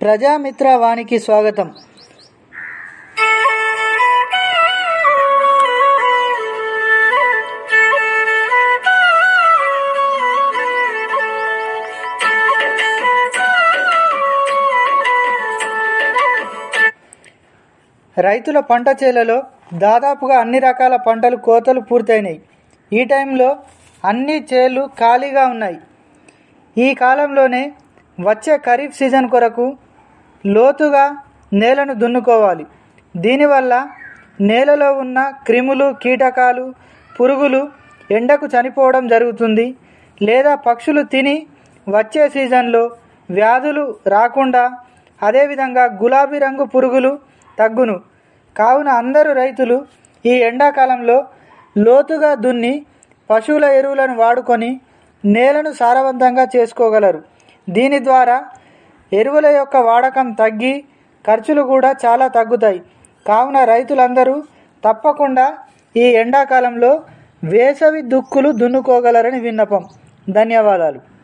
ప్రజామిత్ర వానికి స్వాగతం రైతుల పంట చేలలో దాదాపుగా అన్ని రకాల పంటలు కోతలు పూర్తయినాయి ఈ టైంలో అన్ని చేలు ఖాళీగా ఉన్నాయి ఈ కాలంలోనే వచ్చే ఖరీఫ్ సీజన్ కొరకు లోతుగా నేలను దున్నుకోవాలి దీనివల్ల నేలలో ఉన్న క్రిములు కీటకాలు పురుగులు ఎండకు చనిపోవడం జరుగుతుంది లేదా పక్షులు తిని వచ్చే సీజన్లో వ్యాధులు రాకుండా అదేవిధంగా గులాబీ రంగు పురుగులు తగ్గును కావున అందరూ రైతులు ఈ ఎండాకాలంలో లోతుగా దున్ని పశువుల ఎరువులను వాడుకొని నేలను సారవంతంగా చేసుకోగలరు దీని ద్వారా ఎరువుల యొక్క వాడకం తగ్గి ఖర్చులు కూడా చాలా తగ్గుతాయి కావున రైతులందరూ తప్పకుండా ఈ ఎండాకాలంలో వేసవి దుక్కులు దున్నుకోగలరని విన్నపం ధన్యవాదాలు